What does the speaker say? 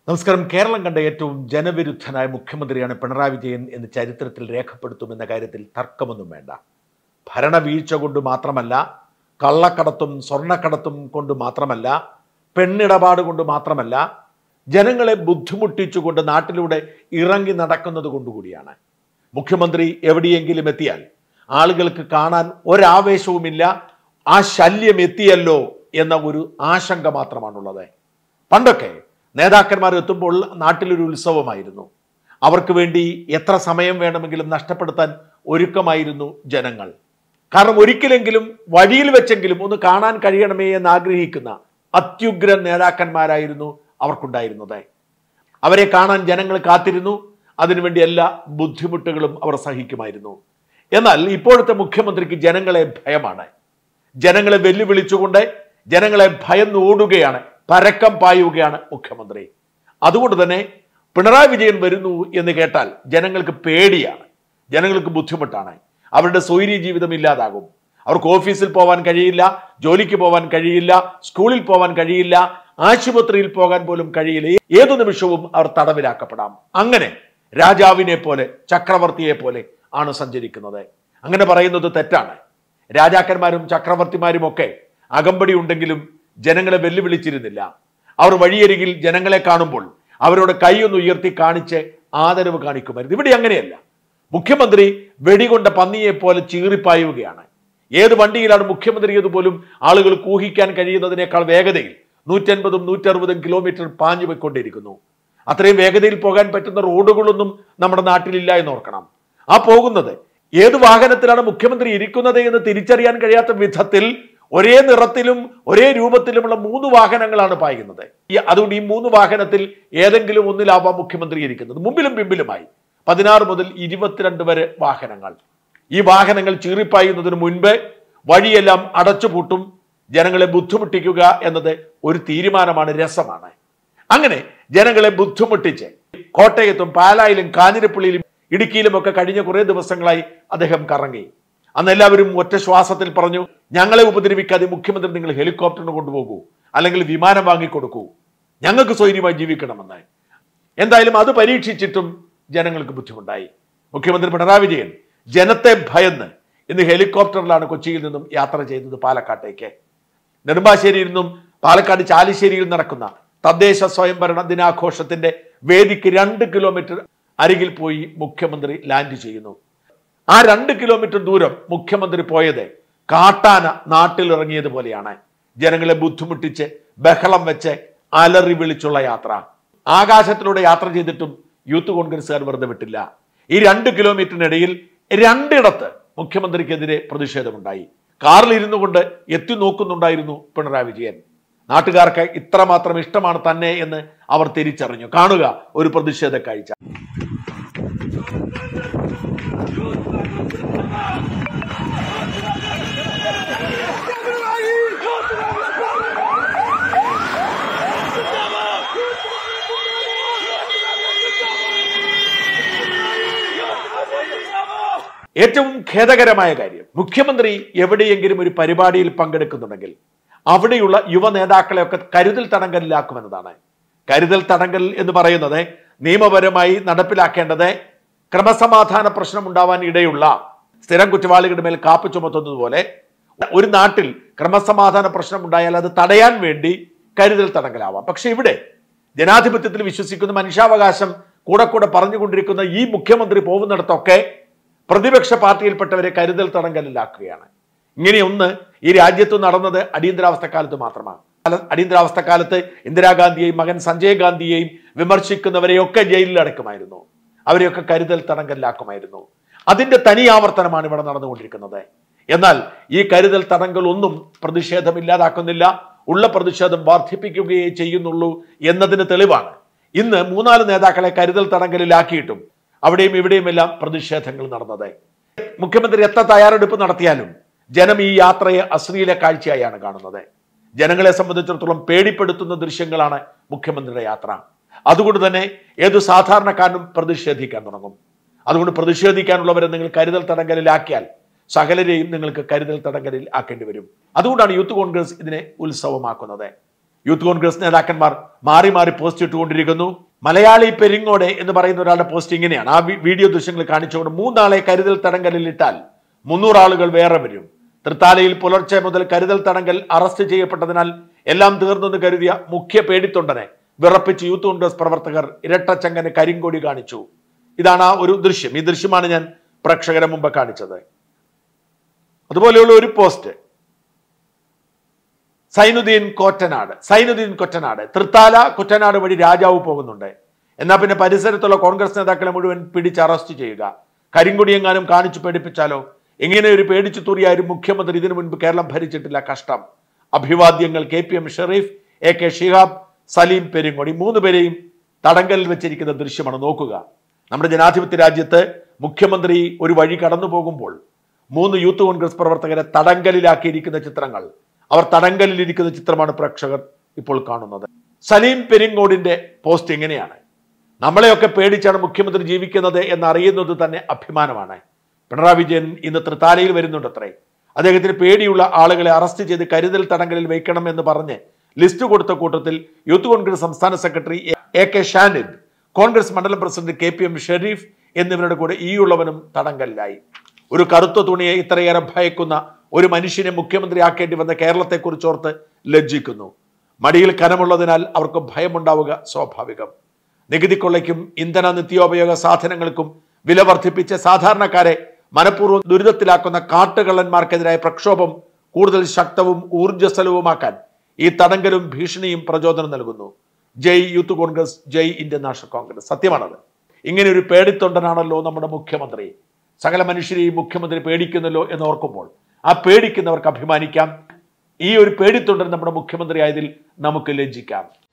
നമസ്കാരം കേരളം കണ്ട ഏറ്റവും ജനവിരുദ്ധനായ മുഖ്യമന്ത്രിയാണ് പിണറായി വിജയൻ എന്ന് ചരിത്രത്തിൽ രേഖപ്പെടുത്തുമെന്ന കാര്യത്തിൽ തർക്കമൊന്നും വേണ്ട ഭരണവീഴ്ച കൊണ്ട് മാത്രമല്ല കള്ളക്കടത്തും സ്വർണ്ണക്കടത്തും കൊണ്ട് മാത്രമല്ല പെണ്ണിടപാട് കൊണ്ട് മാത്രമല്ല ജനങ്ങളെ ബുദ്ധിമുട്ടിച്ചുകൊണ്ട് നാട്ടിലൂടെ ഇറങ്ങി നടക്കുന്നത് കൊണ്ടുകൂടിയാണ് മുഖ്യമന്ത്രി എവിടെയെങ്കിലും എത്തിയാൽ ആളുകൾക്ക് കാണാൻ ഒരാവേശവുമില്ല ആ ശല്യം എത്തിയല്ലോ എന്ന ഒരു ആശങ്ക മാത്രമാണുള്ളത് പണ്ടൊക്കെ നേതാക്കന്മാർ എത്തുമ്പോൾ നാട്ടിലൊരു ഉത്സവമായിരുന്നു അവർക്ക് വേണ്ടി എത്ര സമയം വേണമെങ്കിലും നഷ്ടപ്പെടുത്താൻ ഒരുക്കമായിരുന്നു ജനങ്ങൾ കാരണം ഒരിക്കലെങ്കിലും വഴിയിൽ വെച്ചെങ്കിലും ഒന്ന് കാണാൻ കഴിയണമേ എന്ന് ആഗ്രഹിക്കുന്ന അത്യുഗ്രൻ നേതാക്കന്മാരായിരുന്നു അവർക്കുണ്ടായിരുന്നത് അവരെ കാണാൻ ജനങ്ങൾ കാത്തിരുന്നു അതിനുവേണ്ടി എല്ലാ ബുദ്ധിമുട്ടുകളും അവർ സഹിക്കുമായിരുന്നു എന്നാൽ ഇപ്പോഴത്തെ മുഖ്യമന്ത്രിക്ക് ജനങ്ങളെ ഭയമാണ് ജനങ്ങളെ വെല്ലുവിളിച്ചുകൊണ്ട് ജനങ്ങളെ ഭയന്ന് ഓടുകയാണ് പരക്കം പായുകയാണ് മുഖ്യമന്ത്രി അതുകൊണ്ട് തന്നെ പിണറായി വിജയൻ വരുന്നു എന്ന് കേട്ടാൽ ജനങ്ങൾക്ക് പേടിയാണ് ജനങ്ങൾക്ക് ബുദ്ധിമുട്ടാണ് അവരുടെ സ്വൈര്യ ജീവിതം ഇല്ലാതാകും അവർക്ക് ഓഫീസിൽ പോകാൻ കഴിയില്ല ജോലിക്ക് പോകാൻ കഴിയില്ല സ്കൂളിൽ പോകാൻ കഴിയില്ല ആശുപത്രിയിൽ പോകാൻ പോലും കഴിയില്ല ഏതു നിമിഷവും അവർ തടവിലാക്കപ്പെടാം അങ്ങനെ രാജാവിനെ പോലെ ചക്രവർത്തിയെ പോലെ ആണ് സഞ്ചരിക്കുന്നത് അങ്ങനെ പറയുന്നത് തെറ്റാണ് രാജാക്കന്മാരും ചക്രവർത്തിമാരും ഒക്കെ അകമ്പടി ഉണ്ടെങ്കിലും ജനങ്ങളെ വെല്ലുവിളിച്ചിരുന്നില്ല അവർ വഴിയരികിൽ ജനങ്ങളെ കാണുമ്പോൾ അവരോട് കൈയൊന്ന് ഉയർത്തി കാണിച്ച് ആദരവ് കാണിക്കുമായിരുന്നു ഇവിടെ അങ്ങനെയല്ല മുഖ്യമന്ത്രി വെടികൊണ്ട പന്നിയെ പോലെ ചീറിപ്പായുകയാണ് ഏത് വണ്ടിയിലാണ് മുഖ്യമന്ത്രി പോലും ആളുകൾ ഊഹിക്കാൻ കഴിയുന്നതിനേക്കാൾ വേഗതയിൽ നൂറ്റൻപതും നൂറ്ററുപതും കിലോമീറ്റർ പാഞ്ഞു പോയിക്കൊണ്ടിരിക്കുന്നു അത്രയും വേഗതയിൽ പോകാൻ പറ്റുന്ന റോഡുകളൊന്നും നമ്മുടെ നാട്ടിലില്ല എന്ന് ഓർക്കണം ആ പോകുന്നത് ഏത് വാഹനത്തിലാണ് മുഖ്യമന്ത്രി ഇരിക്കുന്നത് എന്ന് തിരിച്ചറിയാൻ കഴിയാത്ത വിധത്തിൽ ഒരേ നിറത്തിലും ഒരേ രൂപത്തിലുമുള്ള മൂന്ന് വാഹനങ്ങളാണ് പായുന്നത് ഈ അതുകൊണ്ട് ഈ മൂന്ന് വാഹനത്തിൽ ഏതെങ്കിലും ഒന്നിലാവാം മുഖ്യമന്ത്രി ഇരിക്കുന്നത് മുമ്പിലും പിമ്പിലുമായി പതിനാറ് മുതൽ ഇരുപത്തിരണ്ട് വരെ വാഹനങ്ങൾ ഈ വാഹനങ്ങൾ ചീറിപ്പായുന്നതിന് മുൻപ് വഴിയെല്ലാം അടച്ചുപൂട്ടും ജനങ്ങളെ ബുദ്ധിമുട്ടിക്കുക എന്നത് ഒരു തീരുമാനമാണ് രസമാണ് അങ്ങനെ ജനങ്ങളെ ബുദ്ധിമുട്ടിച്ച് കോട്ടയത്തും പാലായിലും കാഞ്ഞിരപ്പള്ളിയിലും ഇടുക്കിയിലും ഒക്കെ കഴിഞ്ഞ കുറേ ദിവസങ്ങളായി അദ്ദേഹം കറങ്ങി അന്ന് എല്ലാവരും ഒറ്റ ശ്വാസത്തിൽ പറഞ്ഞു ഞങ്ങളെ ഉപദ്രവിക്കാതെ മുഖ്യമന്ത്രി നിങ്ങൾ ഹെലികോപ്റ്ററിന് കൊണ്ടുപോകൂ അല്ലെങ്കിൽ വിമാനം വാങ്ങിക്കൊടുക്കൂ ഞങ്ങൾക്ക് സ്വൈര്യമായി ജീവിക്കണമെന്ന് എന്തായാലും അത് പരീക്ഷിച്ചിട്ടും ജനങ്ങൾക്ക് ബുദ്ധിമുട്ടായി മുഖ്യമന്ത്രി പിണറായി വിജയൻ ജനത്തെ ഭയന്ന് ഇന്ന് ഹെലികോപ്റ്ററിലാണ് കൊച്ചിയിൽ നിന്നും യാത്ര ചെയ്തത് പാലക്കാട്ടേക്ക് നെടുമ്പാശ്ശേരിയിൽ നിന്നും പാലക്കാട് ചാലിശ്ശേരിയിൽ നടക്കുന്ന തദ്ദേശ സ്വയംഭരണ ദിനാഘോഷത്തിന്റെ വേദിക്ക് രണ്ട് കിലോമീറ്റർ അരികിൽ പോയി മുഖ്യമന്ത്രി ലാൻഡ് ചെയ്യുന്നു ആ രണ്ട് കിലോമീറ്റർ ദൂരം മുഖ്യമന്ത്രി പോയത് കാട്ടാന നാട്ടിൽ ഇറങ്ങിയതുപോലെയാണ് ജനങ്ങളെ ബുദ്ധിമുട്ടിച്ച് ബഹളം വെച്ച് അലറി വിളിച്ചുള്ള യാത്ര ആകാശത്തിലൂടെ യാത്ര ചെയ്തിട്ടും യൂത്ത് കോൺഗ്രസ്സുകാർ വെറുതെ വിട്ടില്ല ഈ രണ്ട് കിലോമീറ്ററിനിടയിൽ രണ്ടിടത്ത് മുഖ്യമന്ത്രിക്കെതിരെ പ്രതിഷേധമുണ്ടായി കാറിൽ ഇരുന്നു കൊണ്ട് എത്തി നോക്കുന്നുണ്ടായിരുന്നു പിണറായി വിജയൻ നാട്ടുകാർക്ക് ഇത്രമാത്രം ഇഷ്ടമാണ് തന്നെ എന്ന് അവർ തിരിച്ചറിഞ്ഞു കാണുക ഒരു പ്രതിഷേധ കാഴ്ച ഏറ്റവും ഖേദകരമായ കാര്യം മുഖ്യമന്ത്രി എവിടെയെങ്കിലും ഒരു പരിപാടിയിൽ പങ്കെടുക്കുന്നുണ്ടെങ്കിൽ അവിടെയുള്ള യുവ നേതാക്കളെയൊക്കെ കരുതൽ തടങ്കലിലാക്കുമെന്നതാണ് കരുതൽ തടങ്കൽ എന്ന് പറയുന്നത് നിയമപരമായി നടപ്പിലാക്കേണ്ടത് ക്രമസമാധാന പ്രശ്നം ഉണ്ടാവാൻ ഇടയുള്ള സ്ഥിരം കുറ്റവാളികളുടെ മേൽ കാപ്പ് ചുമത്തുന്നത് പോലെ ഒരു നാട്ടിൽ ക്രമസമാധാന പ്രശ്നം ഉണ്ടായാൽ അത് തടയാൻ വേണ്ടി കരുതൽ തടങ്കലാവാം പക്ഷെ ഇവിടെ ജനാധിപത്യത്തിൽ വിശ്വസിക്കുന്ന മനുഷ്യാവകാശം കൂടെ കൂടെ പറഞ്ഞുകൊണ്ടിരിക്കുന്ന ഈ മുഖ്യമന്ത്രി പോകുന്നിടത്തൊക്കെ പ്രതിപക്ഷ പാർട്ടിയിൽപ്പെട്ടവരെ കരുതൽ തടങ്കലിലാക്കുകയാണ് ഇങ്ങനെയൊന്ന് ഈ രാജ്യത്ത് നടന്നത് അടിയന്തരാവസ്ഥ കാലത്ത് മാത്രമാണ് കാല- അടിയന്തരാവസ്ഥ കാലത്ത് ഇന്ദിരാഗാന്ധിയെയും മകൻ സഞ്ജയ് ഗാന്ധിയെയും വിമർശിക്കുന്നവരെയൊക്കെ ജയിലിൽ അടക്കുമായിരുന്നു അവരെയൊക്കെ കരുതൽ തടങ്കലിലാക്കുമായിരുന്നു അതിന്റെ തനി ആവർത്തനമാണ് ഇവിടെ നടന്നുകൊണ്ടിരിക്കുന്നത് എന്നാൽ ഈ കരുതൽ തടങ്കൽ ഒന്നും പ്രതിഷേധം ഇല്ലാതാക്കുന്നില്ല ഉള്ള പ്രതിഷേധം വർദ്ധിപ്പിക്കുകയേ ചെയ്യുന്നുള്ളൂ എന്നതിന് തെളിവാണ് ഇന്ന് മൂന്നാല് നേതാക്കളെ കരുതൽ തടങ്കലിലാക്കിയിട്ടും അവിടെയും ഇവിടെയും എല്ലാം പ്രതിഷേധങ്ങൾ നടന്നത് മുഖ്യമന്ത്രി എത്ര തയ്യാറെടുപ്പ് നടത്തിയാലും ജനം ഈ യാത്രയെ അശ്ലീല കാഴ്ചയായാണ് കാണുന്നത് ജനങ്ങളെ സംബന്ധിച്ചിടത്തോളം പേടിപ്പെടുത്തുന്ന ദൃശ്യങ്ങളാണ് മുഖ്യമന്ത്രിയുടെ യാത്ര അതുകൊണ്ട് തന്നെ ഏതു സാധാരണക്കാരനും പ്രതിഷേധിക്കാൻ തുടങ്ങും അതുകൊണ്ട് പ്രതിഷേധിക്കാനുള്ളവരെ നിങ്ങൾ കരുതൽ തടങ്കലിലാക്കിയാൽ സകലരെയും നിങ്ങൾക്ക് കരുതൽ തടങ്കലിൽ ആക്കേണ്ടി വരും അതുകൊണ്ടാണ് യൂത്ത് കോൺഗ്രസ് ഇതിനെ ഉത്സവമാക്കുന്നത് യൂത്ത് കോൺഗ്രസ് നേതാക്കന്മാർ മാറി മാറി പോസ്റ്റ് ഇട്ടുകൊണ്ടിരിക്കുന്നു മലയാളി പെരിങ്ങോടെ എന്ന് പറയുന്ന ഒരാളുടെ പോസ്റ്റ് ഇങ്ങനെയാണ് ആ വി- വീഡിയോ ദൃശ്യങ്ങൾ കാണിച്ചുകൊണ്ട് മൂന്നാളെ കരുതൽ തടങ്കലിൽ ഇട്ടാൽ മുന്നൂറ് ആളുകൾ വേറെ വരും തൃത്താലയിൽ പുലർച്ചെ മുതൽ കരുതൽ തടങ്കൽ അറസ്റ്റ് ചെയ്യപ്പെട്ടതിനാൽ എല്ലാം തീർന്നെന്ന് കരുതിയ മുഖ്യ പേടിത്തൊണ്ടനെ വിറപ്പിച്ച് യൂത്ത് കോൺഗ്രസ് പ്രവർത്തകർ ഇരട്ടച്ചങ്കന് കരിങ്കൊടി കാണിച്ചു ഇതാണ് ആ ഒരു ദൃശ്യം ഈ ദൃശ്യമാണ് ഞാൻ പ്രേക്ഷകരെ മുമ്പ് കാണിച്ചത് അതുപോലെയുള്ള ഒരു പോസ്റ്റ് സൈനുദ്ദീൻ കൊറ്റനാട് സൈനുദ്ദീൻ കൊറ്റനാട് തൃത്താല കുറ്റനാട് വഴി രാജാവ് പോകുന്നുണ്ട് എന്നാൽ പിന്നെ പരിസരത്തുള്ള കോൺഗ്രസ് നേതാക്കളെ മുഴുവൻ പിടിച്ച് അറസ്റ്റ് ചെയ്യുക കരിങ്കൊടിയെങ്ങാനും കാണിച്ചു പേടിപ്പിച്ചാലോ എങ്ങനെ ഒരു പേടിച്ചു തൂറിയാരും മുഖ്യമന്ത്രി ഇതിനു മുൻപ് കേരളം ഭരിച്ചിട്ടില്ല കഷ്ടം അഭിവാദ്യങ്ങൾ K P M Sherif A K Shihab Salim Peringodi മൂന്ന് പേരെയും തടങ്കലിൽ വെച്ചിരിക്കുന്ന ദൃശ്യമാണ് നോക്കുക നമ്മുടെ ജനാധിപത്യ രാജ്യത്ത് മുഖ്യമന്ത്രി ഒരു വഴി കടന്നു പോകുമ്പോൾ മൂന്ന് യൂത്ത് കോൺഗ്രസ് പ്രവർത്തകരെ തടങ്കലിലാക്കിയിരിക്കുന്ന ചിത്രങ്ങൾ അവർ തടങ്കലിലിരിക്കുന്ന ചിത്രമാണ് പ്രേക്ഷകർ ഇപ്പോൾ കാണുന്നത് സലീം പെരിങ്ങോടിന്റെ പോസ്റ്റ് എങ്ങനെയാണ് നമ്മളെയൊക്കെ പേടിച്ചാണ് മുഖ്യമന്ത്രി ജീവിക്കുന്നത് എന്നറിയുന്നത് തന്നെ അഭിമാനമാണ് പിണറായി വിജയൻ ഇന്ന് തൃത്താലയിൽ വരുന്നുണ്ടത്രേ അദ്ദേഹത്തിന് പേടിയുള്ള ആളുകളെ അറസ്റ്റ് ചെയ്ത് കരുതൽ തടങ്കലിൽ വയ്ക്കണമെന്ന് പറഞ്ഞ് ലിസ്റ്റ് കൊടുത്ത കൂട്ടത്തിൽ യൂത്ത് കോൺഗ്രസ് സംസ്ഥാന secretary A K Shanid Congress മണ്ഡലം president K P M Sherif എന്നിവരുടെ കൂടെ ഈ ഉള്ളവനും തടങ്കലിലായി ഒരു കറുത്ത തുണിയെ ഇത്രയേറെ ഭയക്കുന്ന ഒരു മനുഷ്യനെ മുഖ്യമന്ത്രിയാക്കേണ്ടി വന്ന കേരളത്തെക്കുറിച്ചോർത്ത് ലജ്ജിക്കുന്നു മടിയിൽ കനമുള്ളതിനാൽ അവർക്ക് ഭയമുണ്ടാവുക സ്വാഭാവികം നികുതി കൊള്ളയ്ക്കും ഇന്ധന നിത്യോപയോഗ സാധനങ്ങൾക്കും വില വർദ്ധിപ്പിച്ച് സാധാരണക്കാരെ മനഃപൂർവ്വം ദുരിതത്തിലാക്കുന്ന കാട്ടുകള്ളന്മാർക്കെതിരായ പ്രക്ഷോഭം കൂടുതൽ ശക്തവും ഊർജ്ജസ്വലവുമാക്കാൻ ഈ തടങ്കലും ഭീഷണിയും പ്രചോദനം നൽകുന്നു ജയ് യൂത്ത് കോൺഗ്രസ് ജയ് ഇന്ത്യൻ നാഷണൽ കോൺഗ്രസ് സത്യമാണത് ഇങ്ങനെ ഒരു പേടിത്തൊണ്ടനാണല്ലോ നമ്മുടെ മുഖ്യമന്ത്രി സകല മനുഷ്യരെയും മുഖ്യമന്ത്രി പേടിക്കുന്നല്ലോ എന്ന് ഓർക്കുമ്പോൾ ആ പേടിക്കുന്നവർക്ക് അഭിമാനിക്കാം ഈ ഒരു പേടിത്തൊണ്ടൻ നമ്മുടെ മുഖ്യമന്ത്രി ആയതിൽ നമുക്ക് ലജ്ജിക്കാം